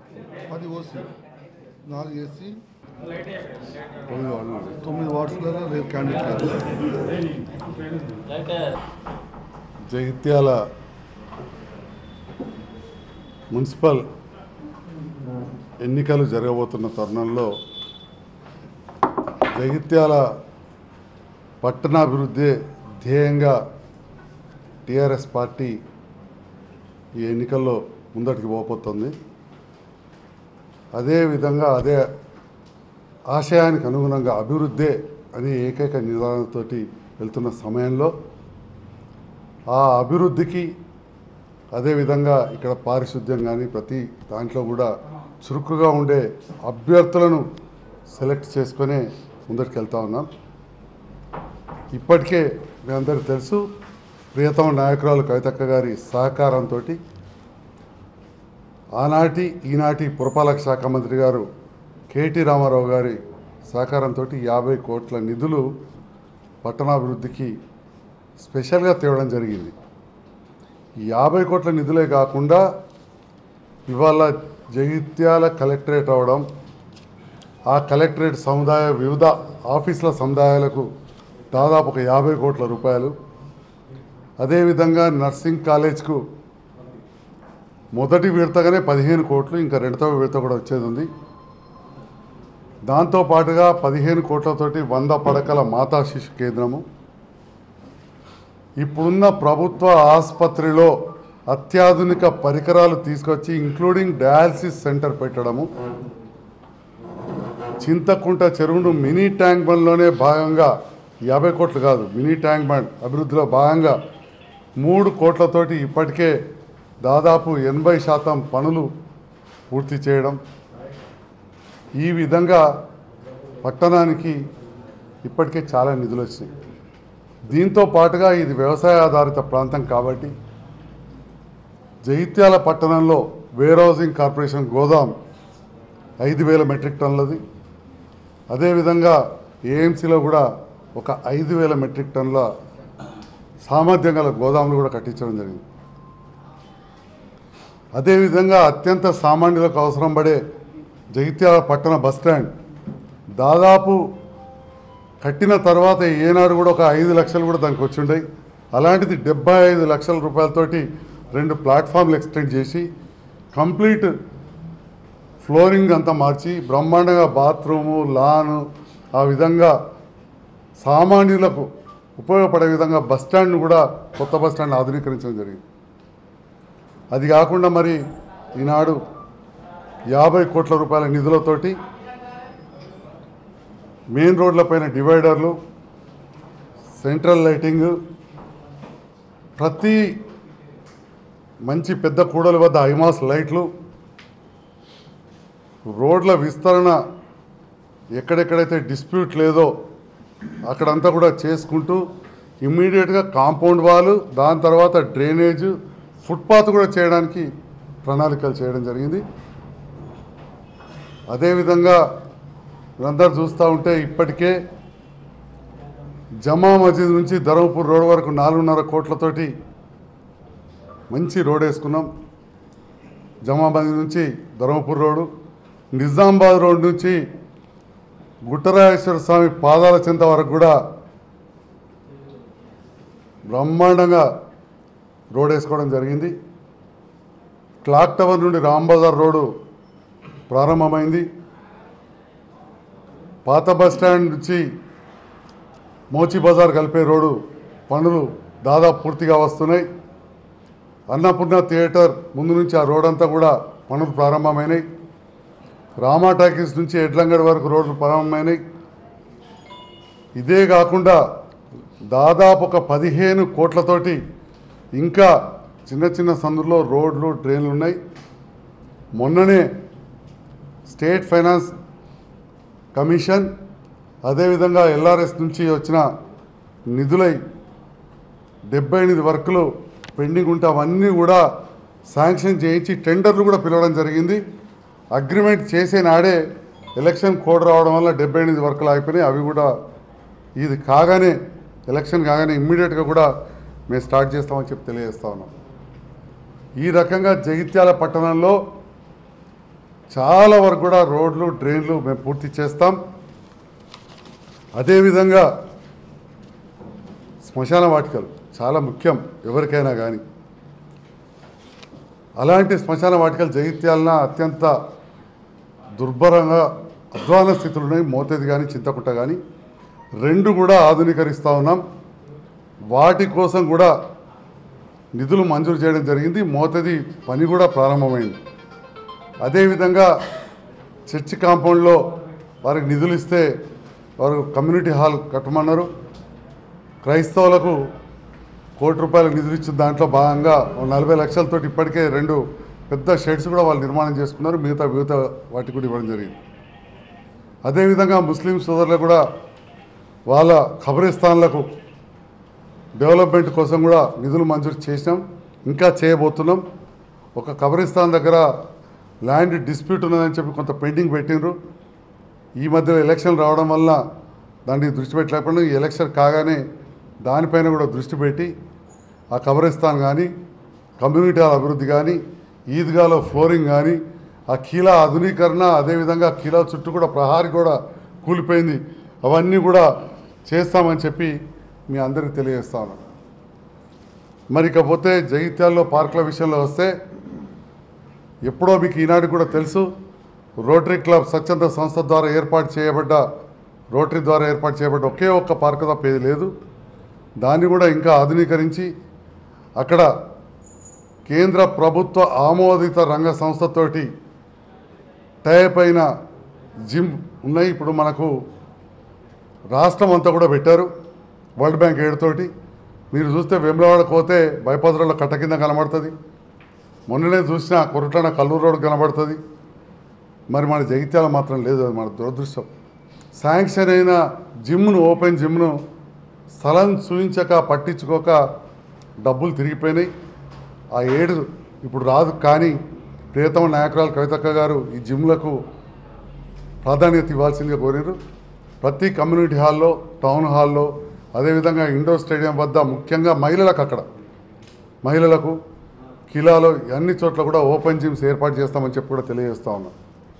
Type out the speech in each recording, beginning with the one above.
పది ఓసీ నాలుగు ఎస్సీ తొమ్మిది వార్డులు తొమ్మిది వార్డ్స్లలో రేపు క్యాండిడేట్ లేదు జగిత్యాల మున్సిపల్ ఎన్నికలు జరగబోతున్న తరుణంలో జగిత్యాల పట్టణాభివృద్ధి ధ్యేయంగా టీఆర్ఎస్ పార్టీ ఈ ఎన్నికల్లో ముందటికి పోబోతుంది అదేవిధంగా అదే ఆశయానికి అనుగుణంగా అభివృద్ధే అనే ఏకైక నిదానంతో వెళ్తున్న సమయంలో ఆ అభివృద్ధికి అదేవిధంగా ఇక్కడ పారిశుద్ధ్యం కానీ ప్రతి దాంట్లో కూడా చురుకుగా ఉండే అభ్యర్థులను సెలెక్ట్ చేసుకొని ముందరికి వెళ్తా ఉన్నాం ఇప్పటికే మీ అందరికీ తెలుసు ప్రియతమ నాయకురాలు కవితక్క గారి సహకారంతో ఆనాటి ఈనాటి పురపాలక శాఖ మంత్రి గారు కేటీ రామారావు గారి సహకారంతో యాభై కోట్ల నిధులు పట్టణాభివృద్ధికి స్పెషల్గా తేవడం జరిగింది ఈ యాభై కోట్ల నిధులే కాకుండా ఇవాళ జగిత్యాల కలెక్టరేట్ అవడం ఆ కలెక్టరేట్ సముదాయ వివిధ ఆఫీసుల సముదాయాలకు దాదాపు ఒక యాభై కోట్ల రూపాయలు అదేవిధంగా నర్సింగ్ కాలేజ్కు మొదటి విడతగానే పదిహేను కోట్లు ఇంకా రెండవ విడత కూడా వచ్చేది ఉంది దాంతో పాటుగా పదిహేను కోట్లతోటి వంద పడకల మాతా శిశు కేంద్రము ఇప్పుడున్న ప్రభుత్వ ఆసుపత్రిలో అత్యాధునిక పరికరాలు తీసుకొచ్చి ఇంక్లూడింగ్ డయాలసిస్ సెంటర్ పెట్టడము చింతకుంట చెరువును మినీ ట్యాంక్ బండ్లోనే భాగంగా యాభై కోట్లు కాదు మినీ ట్యాంక్ బండ్ అభివృద్ధిలో భాగంగా మూడు కోట్లతోటి ఇప్పటికే దాదాపు ఎనభై శాతం పనులు పూర్తి చేయడం ఈ విధంగా పట్టణానికి ఇప్పటికే చాలా నిధులు వచ్చినాయి దీంతో పాటుగా ఇది వ్యవసాయ ఆధారిత ప్రాంతం కాబట్టి జగిత్యాల పట్టణంలో వేర్ హౌసింగ్ కార్పొరేషన్ గోదాం ఐదు వేల మెట్రిక్ టన్నులది అదేవిధంగా ఏఎంసీలో కూడా ఒక ఐదు వేల మెట్రిక్ టన్నుల సామర్థ్యం గల గోదాములు కూడా కట్టించడం జరిగింది అదేవిధంగా అత్యంత సామాన్యులకు అవసరం పడే జగిత్యాల పట్టణ బస్ స్టాండ్ దాదాపు కట్టిన తర్వాత ఏనాడు కూడా ఒక ఐదు లక్షలు కూడా దానికి వచ్చి ఉండయి అలాంటిది డెబ్బై ఐదు లక్షల రూపాయలతోటి రెండు ప్లాట్ఫామ్లు ఎక్స్టెండ్ చేసి కంప్లీట్ ఫ్లోరింగ్ అంతా మార్చి బ్రహ్మాండంగా బాత్రూము లాను ఆ విధంగా సామాన్యులకు ఉపయోగపడే విధంగా బస్ స్టాండ్ను కూడా కొత్త బస్ స్టాండ్ ఆధునీకరించడం జరిగింది అది కాకుండా మరి ఈనాడు యాభై కోట్ల రూపాయల నిధులతోటి మెయిన్ రోడ్లపైన డివైడర్లు సెంట్రల్ లైటింగ్ ప్రతి మంచి పెద్ద కూడలి వద్ద ఐమాస్ లైట్లు రోడ్ల విస్తరణ ఎక్కడెక్కడైతే డిస్ప్యూట్ లేదో అక్కడంతా కూడా చేసుకుంటూ ఇమ్మీడియట్గా కాంపౌండ్ వాల్ దాని తర్వాత డ్రైనేజ్ ఫుట్పాత్ కూడా చేయడానికి ప్రణాళికలు చేయడం జరిగింది అదేవిధంగా మీరందరూ చూస్తూ ఉంటే ఇప్పటికే జమా మస్జిద్ నుంచి ధర్మపూర్ రోడ్ వరకు నాలుగున్నర కోట్లతోటి మంచి రోడ్ వేసుకున్నాం జమా మస్జిద్ నుంచి ధర్మపూర్ రోడ్డు నిజామాబాద్ రోడ్ నుంచి గుట్టరాజేశ్వర స్వామి పాదాల చెంత వరకు కూడా బ్రహ్మాండంగా రోడ్ వేసుకోవడం జరిగింది క్లాక్ టవర్ నుండి రాంబజార్ రోడ్డు ప్రారంభమైంది పాత బస్ స్టాండ్ నుంచి మోచి బజార్ కలిపే రోడ్డు పనులు దాదాపు పూర్తిగా వస్తున్నాయి అన్నపూర్ణ థియేటర్ ముందు నుంచి ఆ రోడ్ అంతా కూడా పనులు ప్రారంభమైనాయి రామా టాకీస్ నుంచి ఎడ్లంగడ్ వరకు రోడ్లు ప్రారంభమైనాయి ఇదే కాకుండా దాదాపు ఒక పదిహేను కోట్లతోటి ఇంకా చిన్న చిన్న సందుల్లో రోడ్లు డ్రైన్లు ఉన్నాయి మొన్ననే స్టేట్ ఫైనాన్స్ కమిషన్ అదేవిధంగా ఎల్ఆర్ఎస్ నుంచి వచ్చిన నిధులై డెబ్బై ఎనిమిది వర్కులు పెండింగ్ ఉంటే అవన్నీ కూడా శాంక్షన్ చేయించి టెండర్లు కూడా పిలవడం జరిగింది అగ్రిమెంట్ చేసే నాడే ఎలక్షన్ కోడ్ రావడం వల్ల డెబ్బై ఎనిమిది వర్కులు అయిపోయినాయి అవి కూడా ఇది కాగానే ఎలక్షన్ కాగానే ఇమ్మీడియట్గా కూడా మేము స్టార్ట్ చేస్తామని చెప్పి తెలియజేస్తా ఉన్నాం ఈ రకంగా జగిత్యాల పట్టణంలో చాలా వరకు కూడా రోడ్లు డ్రైన్లు మేము పూర్తి చేస్తాం అదేవిధంగా శ్మశాన వాటికలు చాలా ముఖ్యం ఎవరికైనా కానీ అలాంటి శ్మశాన వాటికలు జగిత్యాలన అత్యంత దుర్భరంగా అధ్వాన స్థితులు ఉన్నాయి మోతేది కానీ చింతకుట్ట కానీ రెండు కూడా ఆధునీకరిస్తూ ఉన్నాం వాటి కోసం కూడా నిధులు మంజూరు చేయడం జరిగింది మోతది పని కూడా ప్రారంభమైంది అదేవిధంగా చర్చి కాంపౌండ్లో వారికి నిధులు ఇస్తే వారు కమ్యూనిటీ హాల్ కట్టమన్నారు క్రైస్తవులకు కోటి రూపాయలకు నిధులు ఇచ్చిన దాంట్లో భాగంగా ఓ నలభై లక్షలతో ఇప్పటికే రెండు పెద్ద షెడ్స్ కూడా వాళ్ళు నిర్మాణం చేసుకున్నారు మిగతా మిగతా వాటికి కూడా ఇవ్వడం జరిగింది అదేవిధంగా ముస్లిం సోదరులకు కూడా వాళ్ళ ఖబరిస్తాన్లకు డెవలప్మెంట్ కోసం కూడా నిధులు మంజూరు చేసినాం ఇంకా చేయబోతున్నాం ఒక కబరిస్తాన్ దగ్గర ల్యాండ్ డిస్ప్యూట్ ఉన్నదని చెప్పి కొంత పెండింగ్ పెట్టిండ్రు ఈ మధ్యలో ఎలక్షన్ రావడం వల్ల దాన్ని దృష్టి పెట్టలేకపోయినా ఈ ఎలక్షన్ కాగానే దానిపైన కూడా దృష్టి పెట్టి ఆ కబరిస్తాన్ కానీ కమ్యూనిటీ హాల్ అభివృద్ధి కానీ ఈద్గాలో ఫ్లోరింగ్ కానీ ఆ కీలా ఆధునీకరణ అదేవిధంగా కీలా చుట్టూ కూడా ప్రహారీ కూడా కూలిపోయింది అవన్నీ కూడా చేస్తామని చెప్పి మీ అందరికీ తెలియజేస్తా ఉన్నాను మరి ఇకపోతే జగిత్యాల్లో పార్కుల విషయంలో వస్తే ఎప్పుడో మీకు ఈనాడు కూడా తెలుసు రోటరీ క్లబ్ స్వచ్ఛంద సంస్థ ద్వారా ఏర్పాటు చేయబడ్డ రోటరీ ద్వారా ఏర్పాటు చేయబడ్డ ఒకే ఒక్క పార్కు తప్ప ఏది లేదు దాన్ని కూడా ఇంకా ఆధునీకరించి అక్కడ కేంద్ర ప్రభుత్వ ఆమోదిత రంగ సంస్థతోటి టైప్ అయిన జిమ్ ఉన్నాయి ఇప్పుడు మనకు రాష్ట్రం అంతా కూడా పెట్టారు వరల్డ్ బ్యాంక్ ఏడుతోటి మీరు చూస్తే వెమ్లవాడకు పోతే బైపాస్ రోడ్లో కట్ట కింద కనబడుతుంది మొన్ననే చూసిన కొరటాన కల్లూరు రోడ్ కనబడుతుంది మరి మన జగిత్యాల మాత్రం లేదు అది మన దురదృష్టం శాంక్షన్ అయిన జిమ్ను ఓపెన్ జిమ్ను స్థలం చూయించక పట్టించుకోక డబ్బులు తిరిగిపోయినాయి ఆ ఏడు ఇప్పుడు రాదు కానీ ప్రియతమ నాయకురాలు కవితక్క గారు ఈ జిమ్లకు ప్రాధాన్యత ఇవ్వాల్సిందిగా కోరారు ప్రతి కమ్యూనిటీ హాల్లో టౌన్ హాల్లో అదేవిధంగా ఇండోర్ స్టేడియం వద్ద ముఖ్యంగా మహిళలకు అక్కడ మహిళలకు కిలాలో అన్ని చోట్ల కూడా ఓపెన్ జిమ్స్ ఏర్పాటు చేస్తామని చెప్పి కూడా తెలియజేస్తా ఉన్నాం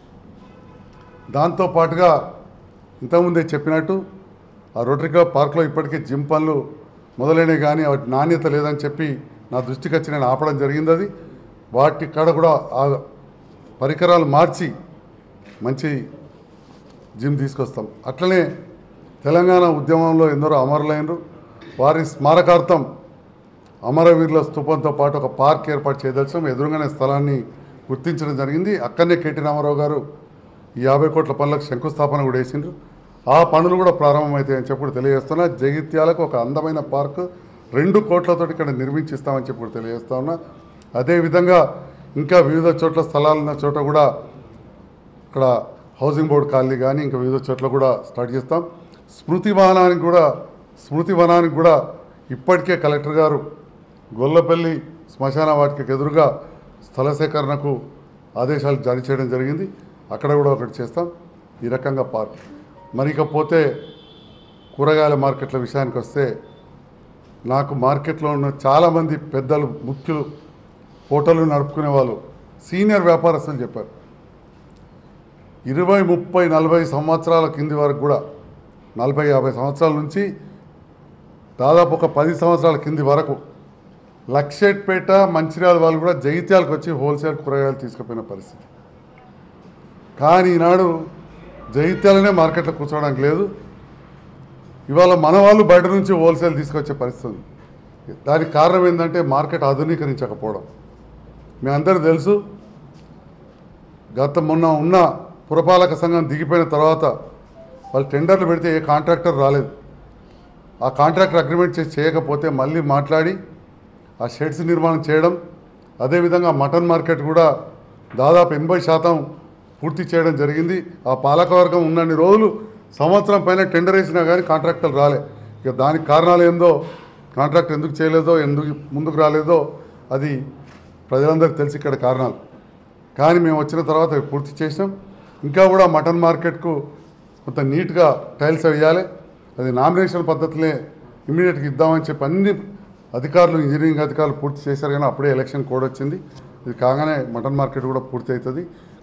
దాంతో పాటుగా ఇంతకుముందే చెప్పినట్టు ఆ రోటరీ క్లబ్ పార్క్లో ఇప్పటికే జిమ్ పనులు మొదలైనవి కానీ వాటి నాణ్యత లేదని చెప్పి నా దృష్టికి వచ్చి నేను ఆపడం జరిగింది అది వాటి కాడ కూడా ఆ పరికరాలు మార్చి మంచి జిమ్ తీసుకొస్తాం అట్లనే తెలంగాణ ఉద్యమంలో ఎందరో అమరులైనరు వారి స్మారకార్థం అమరవీరుల స్థూపంతో పాటు ఒక పార్క్ ఏర్పాటు చేయదలిచాం ఎదురుగానే స్థలాన్ని గుర్తించడం జరిగింది అక్కడనే కేటీ రామారావు గారు ఈ యాభై కోట్ల పనులకు శంకుస్థాపన కూడా వేసిండ్రు ఆ పనులు కూడా ప్రారంభమవుతాయని చెప్పి కూడా తెలియజేస్తున్నా జగిత్యాలకు ఒక అందమైన పార్క్ రెండు కోట్లతోటి ఇక్కడ నిర్మించిస్తామని చెప్పి కూడా తెలియజేస్తా ఉన్నా అదేవిధంగా ఇంకా వివిధ చోట్ల స్థలాలు ఉన్న చోట కూడా ఇక్కడ హౌసింగ్ బోర్డు కాలనీ కానీ ఇంకా వివిధ చోట్ల కూడా స్టార్ట్ చేస్తాం స్మృతి వనానికి కూడా స్మృతి వనానికి కూడా ఇప్పటికే కలెక్టర్ గారు గొల్లపల్లి శ్మశాన వాటికి ఎదురుగా స్థల సేకరణకు ఆదేశాలు జారీ చేయడం జరిగింది అక్కడ కూడా ఒకటి చేస్తాం ఈ రకంగా పార్క్ మరి ఇకపోతే కూరగాయల మార్కెట్ల విషయానికి వస్తే నాకు మార్కెట్లో ఉన్న చాలామంది పెద్దలు ముఖ్యులు హోటళ్ళు నడుపుకునే వాళ్ళు సీనియర్ వ్యాపారస్తులు చెప్పారు ఇరవై ముప్పై నలభై సంవత్సరాల కింది వరకు కూడా నలభై యాభై సంవత్సరాల నుంచి దాదాపు ఒక పది సంవత్సరాల కింది వరకు లక్షేట్పేట మంచిర్యాల వాళ్ళు కూడా జగిత్యాలకు వచ్చి హోల్సేల్ కూరగాయలు తీసుకుపోయిన పరిస్థితి కానీ ఈనాడు జగిత్యాలనే మార్కెట్లో కూర్చోవడానికి లేదు ఇవాళ మన వాళ్ళు బయట నుంచి హోల్సేల్ తీసుకొచ్చే పరిస్థితి ఉంది దానికి కారణం ఏంటంటే మార్కెట్ ఆధునీకరించకపోవడం మీ అందరికీ తెలుసు గత మొన్న ఉన్న పురపాలక సంఘం దిగిపోయిన తర్వాత వాళ్ళు టెండర్లు పెడితే ఏ కాంట్రాక్టర్ రాలేదు ఆ కాంట్రాక్టర్ అగ్రిమెంట్ చేసి చేయకపోతే మళ్ళీ మాట్లాడి ఆ షెడ్స్ నిర్మాణం చేయడం అదేవిధంగా మటన్ మార్కెట్ కూడా దాదాపు ఎనభై శాతం పూర్తి చేయడం జరిగింది ఆ పాలకవర్గం ఉన్నన్ని రోజులు సంవత్సరం పైన టెండర్ వేసినా కానీ కాంట్రాక్టర్లు రాలే ఇక దానికి కారణాలు ఏందో కాంట్రాక్ట్ ఎందుకు చేయలేదో ఎందుకు ముందుకు రాలేదో అది ప్రజలందరికీ తెలిసి ఇక్కడ కారణాలు కానీ మేము వచ్చిన తర్వాత అవి పూర్తి చేసినాం ఇంకా కూడా మటన్ మార్కెట్కు కొంత నీట్గా టైల్స్ వేయాలి అది నామినేషన్ పద్ధతిలో ఇమీడియట్గా ఇద్దామని చెప్పి అన్ని అధికారులు ఇంజనీరింగ్ అధికారులు పూర్తి చేశారు కానీ అప్పుడే ఎలక్షన్ కోడ్ వచ్చింది ఇది కాగానే మటన్ మార్కెట్ కూడా పూర్తి అవుతుంది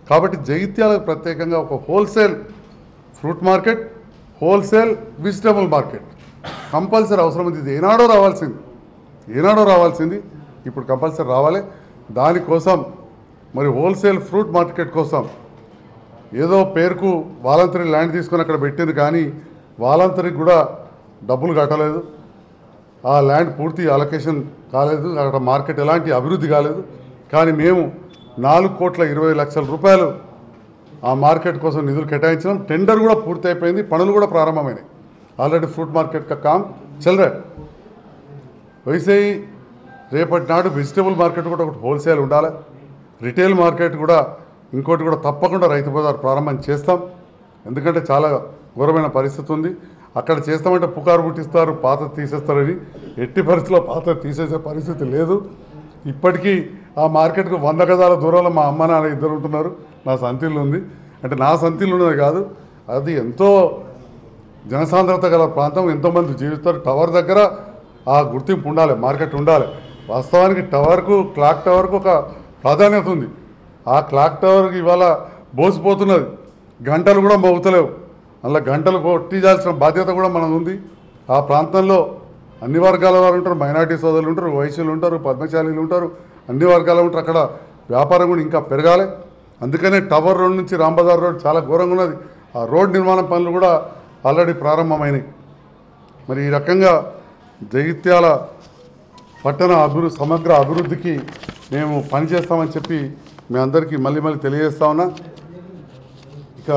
కాబట్టి జగిత్యాలకు ప్రత్యేకంగా ఒక wholesale fruit market wholesale vegetable market compulsory అవసరం ఉంది ఇది ఏనాడో రావాల్సింది ఏనాడో రావాల్సింది ఇప్పుడు కంపల్సరీ రావాలి దానికోసం మరి హోల్సేల్ ఫ్రూట్ మార్కెట్ కోసం ఏదో పేరుకు వాలంతరీ ల్యాండ్ తీసుకొని అక్కడ పెట్టింది కానీ వాలంతరీకి కూడా డబ్బులు కట్టలేదు ఆ ల్యాండ్ పూర్తి అలొకేషన్ కాలేదు అక్కడ మార్కెట్ ఎలాంటి అభివృద్ధి కాలేదు కానీ మేము నాలుగు కోట్ల ఇరవై లక్షల రూపాయలు ఆ మార్కెట్ కోసం నిధులు కేటాయించినాం టెండర్ కూడా పూర్తి అయిపోయింది పనులు కూడా ప్రారంభమైనాయి ఆల్రెడీ ఫ్రూట్ మార్కెట్ కా కామ్ చల్ రా వैसे ही రేపటి నాడు వెజిటబుల్ మార్కెట్ కూడా ఒకటి హోల్సేల్ ఉండాలి రిటైల్ మార్కెట్ కూడా ఇంకోటి కూడా తప్పకుండా రైతు బజార్ ప్రారంభం చేస్తాం ఎందుకంటే చాలా ఘోరమైన పరిస్థితి ఉంది అక్కడ చేస్తామంటే పుకారు పుట్టిస్తారు పాత తీసేస్తారని ఎట్టి పరిస్థితుల్లో పాత తీసేసే పరిస్థితి లేదు ఇప్పటికీ ఆ మార్కెట్కు వంద గజాల దూరంలో మా అమ్మ నాన్న ఇద్దరు ఉంటున్నారు నా సంతిల్లు ఉంది అంటే నా సంతిల్లు ఉన్నది కాదు అది ఎంతో జనసాంద్రత గల ప్రాంతం ఎంతోమంది జీవిస్తారు టవర్ దగ్గర ఆ గుర్తింపు ఉండాలి మార్కెట్ ఉండాలి వాస్తవానికి టవర్కు క్లాక్ టవర్కు ఒక ప్రాధాన్యత ఉంది ఆ క్లాక్ టవర్కి ఇవాళ బోసిపోతున్నది గంటలు కూడా మోగుతలేవు అలా గంటలు కొట్టించాల్సిన బాధ్యత కూడా మనది ఉంది ఆ ప్రాంతంలో అన్ని వర్గాల వారు ఉంటారు మైనార్టీ సోదరులు ఉంటారు వైశ్యులు ఉంటారు పద్మశాలీలు ఉంటారు అన్ని వర్గాలు ఉంటారు అక్కడ వ్యాపారం కూడా ఇంకా పెరగాలి అందుకనే టవర్ రోడ్ నుంచి రాంబజార్ రోడ్ చాలా ఘోరంగా ఉన్నది ఆ రోడ్ నిర్మాణం పనులు కూడా ఆల్రెడీ ప్రారంభమైనాయి మరి ఈ రకంగా జగిత్యాల పట్టణ అభివృద్ధి సమగ్ర అభివృద్ధికి మేము పనిచేస్తామని చెప్పి మీ అందరికీ మళ్ళీ మళ్ళీ తెలియజేస్తా ఉన్నా ఇక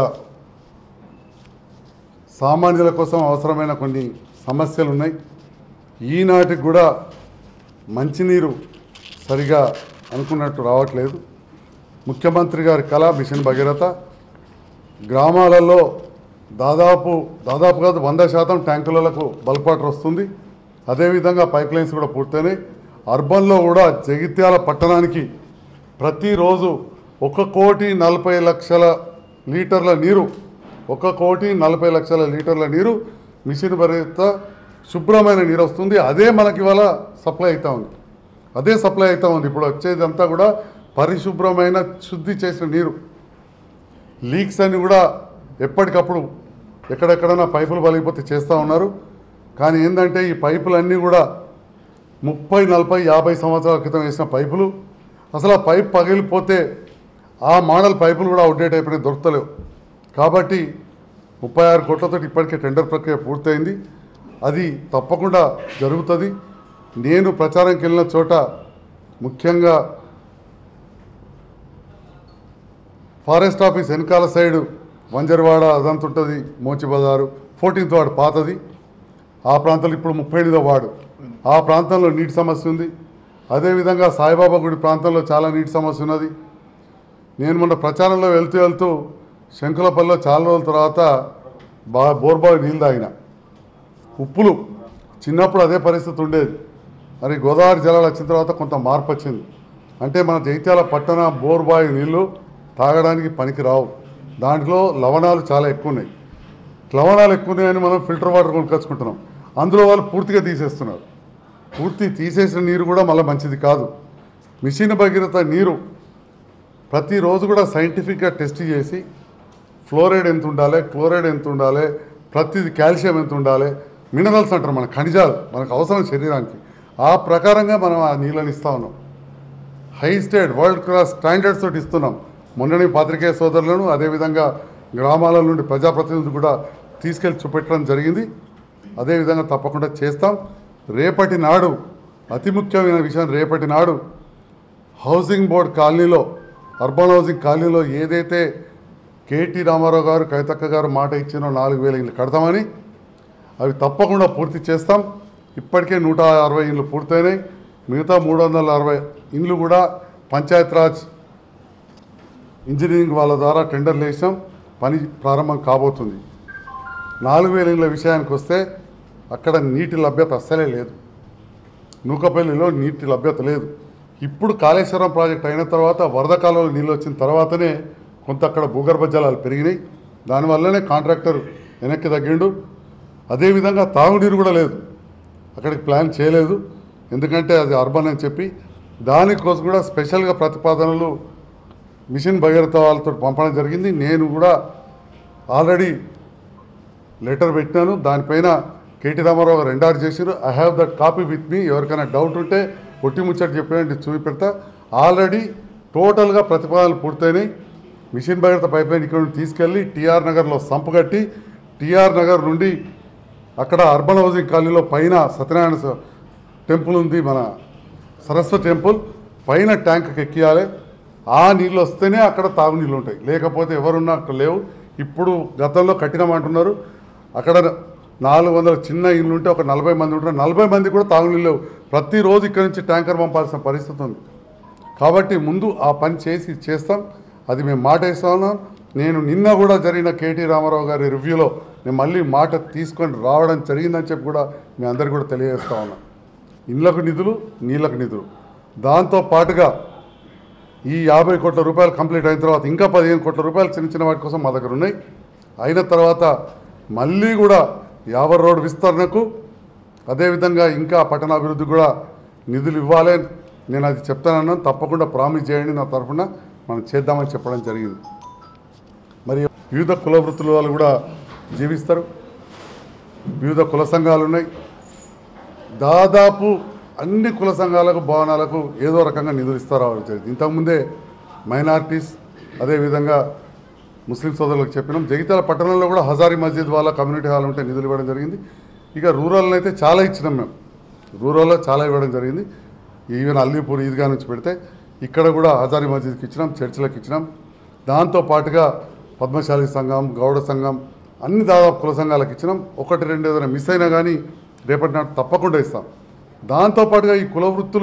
సామాన్యుల కోసం అవసరమైన కొన్ని సమస్యలు ఉన్నాయి ఈనాటికి కూడా మంచినీరు సరిగా అనుకున్నట్టు రావట్లేదు ముఖ్యమంత్రి గారి కళ మిషన్ భగీరథ గ్రామాలలో దాదాపు దాదాపు కాదు వంద శాతం ట్యాంకులకు బల్క్ వాటర్ వస్తుంది అదేవిధంగా పైప్ లైన్స్ కూడా పూర్తయినాయి అర్బన్లో కూడా జగిత్యాల పట్టణానికి ప్రతిరోజు ఒక కోటి నలభై లక్షల లీటర్ల నీరు ఒక కోటి నలభై లక్షల లీటర్ల నీరు మిషన్ భరిత శుభ్రమైన నీరు వస్తుంది అదే మనకి ఇవాళ సప్లై అవుతా ఉంది అదే సప్లై అవుతా ఉంది ఇప్పుడు వచ్చేదంతా కూడా పరిశుభ్రమైన శుద్ధి చేసిన నీరు లీక్స్ అన్ని కూడా ఎప్పటికప్పుడు ఎక్కడెక్కడైనా పైపులు పలిగిపోతే చేస్తూ ఉన్నారు కానీ ఏంటంటే ఈ పైపులన్నీ కూడా ముప్పై నలభై యాభై సంవత్సరాల క్రితం వేసిన పైపులు అసలు ఆ పైప్ పగిలిపోతే ఆ మోడల్ పైపులు కూడా అవుట్డేట్ అయిపోయినాయి దొరుకుతలేవు కాబట్టి ముప్పై ఆరు కోట్లతో ఇప్పటికే టెండర్ ప్రక్రియ పూర్తయింది అది తప్పకుండా జరుగుతుంది నేను ప్రచారంకి వెళ్ళిన చోట ముఖ్యంగా ఫారెస్ట్ ఆఫీస్ వెనకాల సైడు వంజరవాడ అదంతా ఉంటుంది మోచి బజారు ఫోర్టీన్త్ వార్డు పాతది ఆ ప్రాంతంలో ఇప్పుడు ముప్పై ఎనిమిదో వార్డు ఆ ప్రాంతంలో నీటి సమస్య ఉంది అదేవిధంగా సాయిబాబా గుడి ప్రాంతంలో చాలా నీటి సమస్య ఉన్నది నేను మొన్న ప్రచారంలో వెళ్తూ వెళ్తూ శంకులపల్లిలో చాలా రోజుల తర్వాత బా బోర్బావి నీళ్ళు తాగిన ఉప్పులు చిన్నప్పుడు అదే పరిస్థితి ఉండేది మరి గోదావరి జలాలు వచ్చిన తర్వాత కొంత మార్పు వచ్చింది అంటే మన జైత్యాల పట్టణ బోర్బావి నీళ్లు తాగడానికి పనికి రావు దాంట్లో లవణాలు చాలా ఎక్కువ ఉన్నాయి లవణాలు ఎక్కువ ఉన్నాయని మనం ఫిల్టర్ వాటర్ కొనుక్కొచ్చుకుంటున్నాం అందులో వాళ్ళు పూర్తిగా తీసేస్తున్నారు పూర్తి తీసేసిన నీరు కూడా మళ్ళీ మంచిది కాదు మిషన్ భగీరథ నీరు ప్రతిరోజు కూడా సైంటిఫిక్గా టెస్ట్ చేసి ఫ్లోరైడ్ ఎంత ఉండాలి క్లోరైడ్ ఎంత ఉండాలి ప్రతిది కాల్షియం ఎంత ఉండాలి మినరల్స్ అంటారు మన ఖనిజాలు మనకు అవసరం శరీరానికి ఆ ప్రకారంగా మనం ఆ నీళ్ళని ఇస్తా ఉన్నాం high state world class standards తోటి ఇస్తున్నాం మొన్నని పాత్రికేయ సోదరులను అదేవిధంగా గ్రామాల నుండి ప్రజాప్రతినిధులు కూడా తీసుకెళ్ళి చూపెట్టడం జరిగింది అదేవిధంగా తప్పకుండా చేస్తాం రేపటి నాడు అతి ముఖ్యమైన విషయం రేపటి నాడు హౌసింగ్ బోర్డ్ కాలనీలో అర్బన్ హౌసింగ్ కాలనీలో ఏదైతే కేటీ రామారావు గారు కవితక్క గారు మాట ఇచ్చినో నాలుగు వేల ఇళ్ళు కడతామని అవి తప్పకుండా పూర్తి చేస్తాం ఇప్పటికే నూట అరవై ఇండ్లు పూర్తయినాయి మిగతా మూడు వందల అరవై ఇండ్లు కూడా పంచాయత్ ఇంజనీరింగ్ వాళ్ళ ద్వారా టెండర్లు వేసాం పని ప్రారంభం కాబోతుంది నాలుగు వేల ఇండ్ల విషయానికి వస్తే అక్కడ నీటి లభ్యత అస్సలే లేదు నూకపల్లిలో నీటి లభ్యత లేదు ఇప్పుడు కాళేశ్వరం ప్రాజెక్ట్ అయిన తర్వాత వరద కాలంలో నీళ్ళు వచ్చిన తర్వాతనే కొంత అక్కడ భూగర్భ జలాలు పెరిగినాయి దానివల్లనే కాంట్రాక్టర్ వెనక్కి తగ్గిండు అదేవిధంగా తాగునీరు కూడా లేదు అక్కడికి ప్లాన్ చేయలేదు ఎందుకంటే అది అర్బన్ అని చెప్పి దానికోసం కూడా స్పెషల్గా ప్రతిపాదనలు మిషన్ భగీరథ వాళ్ళతో పంపడం జరిగింది నేను కూడా ఆల్రెడీ లెటర్ పెట్టినాను దానిపైన కేటీ రామారావు గారు ఎండార్ చేశారు I have that copy with me ఎవరికైనా డౌట్ ఉంటే ఒట్టి ముచ్చట చెప్పినట్టు చూపి పెడతా ఆల్రెడీ టోటల్గా ప్రతిపాదనలు పూర్తయినాయి మిషన్ భగీరథ పైప్ లైన్ ఇక్కడ నుండి తీసుకెళ్ళి టీఆర్ నగర్లో సంపు కట్టి టీఆర్ నగర్ నుండి అక్కడ అర్బన్ హౌసింగ్ కాలనీలో పైన సత్యనారాయణ స- టెంపుల్ ఉంది మన సరస్వతి టెంపుల్ పైన ట్యాంక్కి ఎక్కియాలి ఆ నీళ్ళు వస్తేనే అక్కడ తాగునీళ్ళు ఉంటాయి లేకపోతే ఎవరున్నా అక్కడ లేవు ఇప్పుడు గతంలో కట్టినామంటున్నారు అక్కడ నాలుగు వందల చిన్న ఇల్లు ఉంటే ఒక నలభై మంది ఉంటారు నలభై మంది కూడా తాగునీళ్ళు లేవు ప్రతిరోజు ఇక్కడ నుంచి ట్యాంకర్ పంపాల్సిన పరిస్థితి ఉంది కాబట్టి ముందు ఆ పని చేసి చేస్తాం అది మేము మాట ఇస్తా ఉన్నాం నేను నిన్న కూడా జరిగిన కేటీ రామారావు గారి రివ్యూలో నేను మళ్ళీ మాట తీసుకొని రావడం జరిగిందని చెప్పి కూడా మీ అందరికీ కూడా తెలియజేస్తా ఉన్నా ఇళ్ళకు నిధులు నీళ్ళకు నిధులు దాంతో పాటుగా ఈ యాభై కోట్ల రూపాయలు కంప్లీట్ అయిన తర్వాత ఇంకా పదిహేను కోట్ల రూపాయలు చిన్న చిన్న వాటి కోసం మా దగ్గర ఉన్నాయి అయిన తర్వాత మళ్ళీ కూడా యావర్ రోడ్ విస్తరణకు అదేవిధంగా ఇంకా పట్టణాభివృద్ధి కూడా నిధులు ఇవ్వాలి నేను అది చెప్తానన్నాను తప్పకుండా ప్రామిస్ చేయండి నా తరఫున మనం చేద్దామని చెప్పడం జరిగింది మరి వివిధ కుల వృత్తుల వాళ్ళు కూడా జీవిస్తారు వివిధ కుల సంఘాలు ఉన్నాయి దాదాపు అన్ని కుల సంఘాలకు భవనాలకు ఏదో రకంగా నిధులు ఇస్తారు రావడం జరిగింది ఇంతకుముందే మైనారిటీస్ అదేవిధంగా ముస్లిం సోదరులకు చెప్పినాం జగిత్యాల పట్టణంలో కూడా హజారీ మస్జిద్ వాళ్ళ కమ్యూనిటీ హాల్ ఉంటే నిధులు ఇవ్వడం జరిగింది ఇక రూరల్ని అయితే చాలా ఇచ్చినాం మేము రూరల్లో చాలా ఇవ్వడం జరిగింది ఈవెన్ అల్లీపూర్ ఈద్గా నుంచి పెడితే ఇక్కడ కూడా హజారీ మస్జిద్కి ఇచ్చినాం చర్చిలకు ఇచ్చినాం దాంతో పాటుగా పద్మశాలి సంఘం గౌడ సంఘం అన్ని దాదాపు కుల సంఘాలకు ఇచ్చినాం ఒకటి రెండు ఏదైనా మిస్ అయినా కానీ రేపటి నాడు తప్పకుండా ఇస్తాం దాంతోపాటుగా ఈ కుల వృత్తులు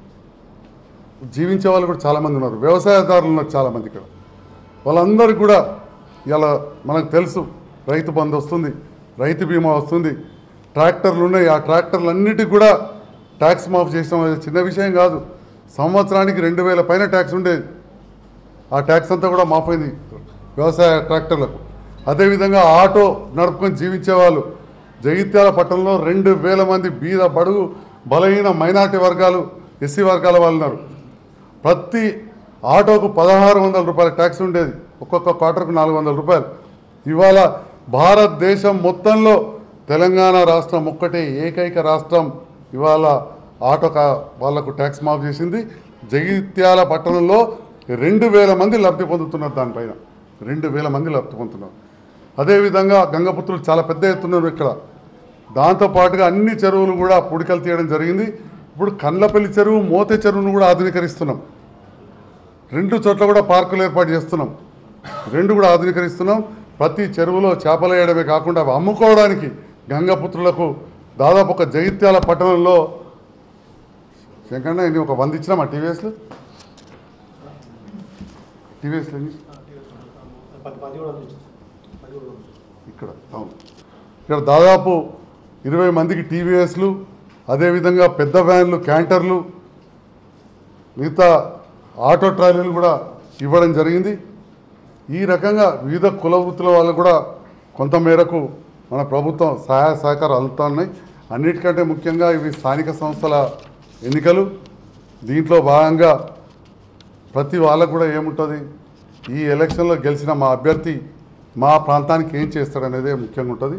జీవించే వాళ్ళు కూడా చాలామంది ఉన్నారు వ్యవసాయదారులు ఉన్నారు చాలామంది ఇక్కడ వాళ్ళందరికీ కూడా ఇలా మనకు తెలుసు రైతు బంధు వస్తుంది రైతు బీమా వస్తుంది ట్రాక్టర్లు ఉన్నాయి ఆ ట్రాక్టర్లు అన్నిటికి కూడా ట్యాక్స్ మాఫ్ చేసాం అది చిన్న విషయం కాదు సంవత్సరానికి రెండు వేల పైన ట్యాక్స్ ఉండేది ఆ ట్యాక్స్ అంతా కూడా మాఫ్ అయింది వ్యవసాయ ట్రాక్టర్లకు అదేవిధంగా ఆటో నడుపుకొని జీవించే వాళ్ళు జగిత్యాల పట్టణంలో రెండు వేల మంది బీద బడుగు బలహీన మైనార్టీ వర్గాలు ఎస్సీ వర్గాల వాళ్ళు ఉన్నారు ప్రతి ఆటోకు పదహారు వందల రూపాయల ట్యాక్స్ ఉండేది ఒక్కొక్క క్వార్టర్కు నాలుగు వందల రూపాయలు ఇవాళ భారతదేశం మొత్తంలో తెలంగాణ రాష్ట్రం ఒక్కటే ఏకైక రాష్ట్రం ఇవాళ ఆటో కా- వాళ్లకు ట్యాక్స్ మాఫ్ చేసింది జగిత్యాల పట్టణంలో రెండు వేల మంది లబ్ధి పొందుతున్నారు దానిపైన రెండు వేల మంది లబ్ధి పొందుతున్నారు అదేవిధంగా గంగపుత్రులు చాలా పెద్ద ఎత్తున్నారు ఇక్కడ దాంతోపాటుగా అన్ని చెరువులు కూడా పుడికలు తీయడం జరిగింది ఇప్పుడు కండ్లపల్లి చెరువు మోతే చెరువును కూడా ఆధునీకరిస్తున్నాం రెండు చోట్ల కూడా పార్కులు ఏర్పాటు చేస్తున్నాం రెండు కూడా ఆధునీకరిస్తున్నాం ప్రతి చెరువులో చేపలు వేయడమే కాకుండా అవి అమ్ముకోవడానికి గంగపుత్రులకు దాదాపు ఒక జగిత్యాల పట్టణంలో శంకన్న ఇన్ని ఒక వంద ఇచ్చినామా టీవీఎస్లో టీవీఎస్లో ఎన్ని? పది పది కూడా ఉంది. పది కూడా ఉంది. ఇక్కడ అవును ఇక్కడ దాదాపు ఇరవై మందికి టీవీఎస్లు అదేవిధంగా పెద్ద వ్యాన్లు క్యాంటర్లు మిగతా ఆటో ట్రాలీలు కూడా ఇవ్వడం జరిగింది ఈ రకంగా వివిధ కుల వృత్తుల వాళ్ళు కూడా కొంత మేరకు మన ప్రభుత్వం సహాయ సహకారాలు అందుతా ఉన్నాయి అన్నిటికంటే ముఖ్యంగా ఇవి స్థానిక సంస్థల ఎన్నికలు దీంట్లో భాగంగా ప్రతి వాళ్ళకు కూడా ఏముంటుంది ఈ ఎలక్షన్లో గెలిచిన మా అభ్యర్థి మా ప్రాంతానికి ఏం చేస్తాడనేదే ముఖ్యంగా ఉంటుంది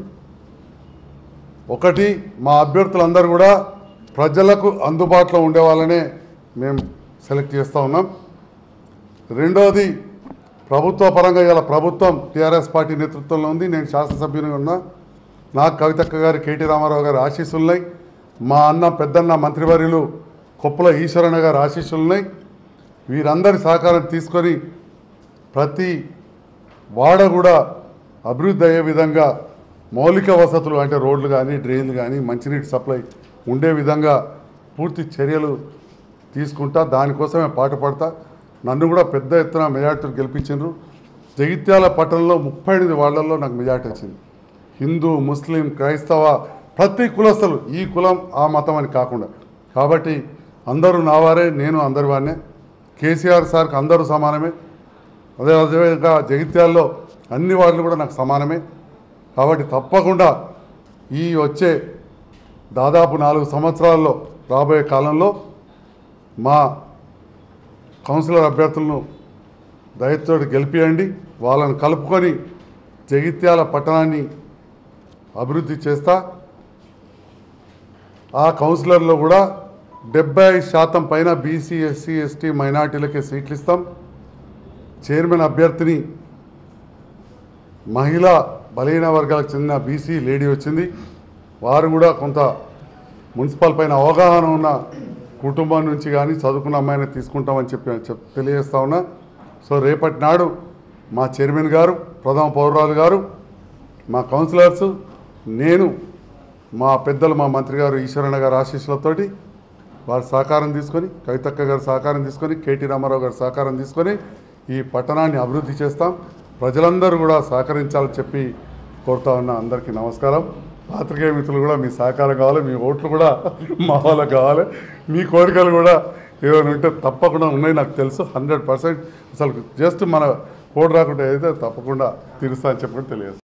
ఒకటి మా అభ్యర్థులందరూ కూడా ప్రజలకు అందుబాటులో ఉండే వాళ్ళనే మేము సెలెక్ట్ చేస్తూ ఉన్నాం రెండవది ప్రభుత్వ పరంగా ఇలా ప్రభుత్వం టీఆర్ఎస్ పార్టీ నేతృత్వంలో ఉంది నేను శాసనసభ్యునిగా ఉన్నా నాకు కవితక్క గారు కేటీ రామారావు గారి ఆశీస్సులున్నాయి మా అన్న పెద్దన్న మంత్రివర్యులు కొప్పుల ఈశ్వరన్న గారి ఆశీస్సులున్నాయి వీరందరి సహకారం తీసుకొని ప్రతి వాడ కూడా అభివృద్ధి అయ్యే విధంగా మౌలిక వసతులు అంటే రోడ్లు కానీ డ్రైన్లు కానీ మంచినీటి సప్లై ఉండే విధంగా పూర్తి చర్యలు తీసుకుంటా దానికోసమే పాట పడతా నన్ను కూడా పెద్ద ఎత్తున మెజార్టీలు గెలిపించారు జగిత్యాల పట్టణంలో ముప్పై ఎనిమిది వార్డులలో నాకు మెజార్టీ వచ్చింది హిందూ ముస్లిం క్రైస్తవ ప్రతి కులస్తులు ఈ కులం ఆ మతం అని కాకుండా కాబట్టి అందరూ నా వారే నేను అందరి వారినే కేసీఆర్ సార్కి అందరూ సమానమే అదే అదేవిధంగా జగిత్యాల్లో అన్ని వార్డులు కూడా నాకు సమానమే కాబట్టి తప్పకుండా ఈ వచ్చే దాదాపు నాలుగు సంవత్సరాల్లో రాబోయే కాలంలో మా కౌన్సిలర్ అభ్యర్థులను దయతో గెలిపియండి వాళ్ళని కలుపుకొని జగిత్యాల పట్టణాన్ని అభివృద్ధి చేస్తా ఆ కౌన్సిలర్లో కూడా డెబ్బై శాతం పైన బీసీ ఎస్సీ ఎస్టీ మైనార్టీలకే సీట్లు ఇస్తాం చైర్మన్ అభ్యర్థిని మహిళా బలహీన వర్గాలకు చెందిన బీసీ లేడీ వచ్చింది వారు కూడా కొంత మున్సిపల్ పైన అవగాహన ఉన్న కుటుంబం నుంచి కానీ చదువుకున్న అమ్మాయిని తీసుకుంటామని చెప్పి చెప్ తెలియజేస్తా ఉన్నా సో రేపటి నాడు మా చైర్మన్ గారు ప్రథమ పౌరాలు గారు మా కౌన్సిలర్స్ నేను మా పెద్దలు మా మంత్రి గారు ఈశ్వరణ గారు ఆశీస్సులతోటి వారి సహకారం తీసుకొని కవితక్క గారి సహకారం తీసుకొని కేటీ రామారావు గారి సహకారం తీసుకొని ఈ పట్టణాన్ని అభివృద్ధి చేస్తాం ప్రజలందరూ కూడా సహకరించాలని చెప్పి కోరుతా ఉన్నా అందరికీ నమస్కారం పాత్రికేయ మిత్రులు కూడా మీ సహకారం కావాలి మీ ఓట్లు కూడా మా వాళ్ళకి కావాలి మీ కోరికలు కూడా ఏమైనా ఉంటే తప్పకుండా ఉన్నాయి నాకు తెలుసు హండ్రెడ్ పర్సెంట్ అసలు జస్ట్ మన కోడ్ రాకుండా అయితే తప్పకుండా తీరుస్తా అని చెప్పి తెలియదు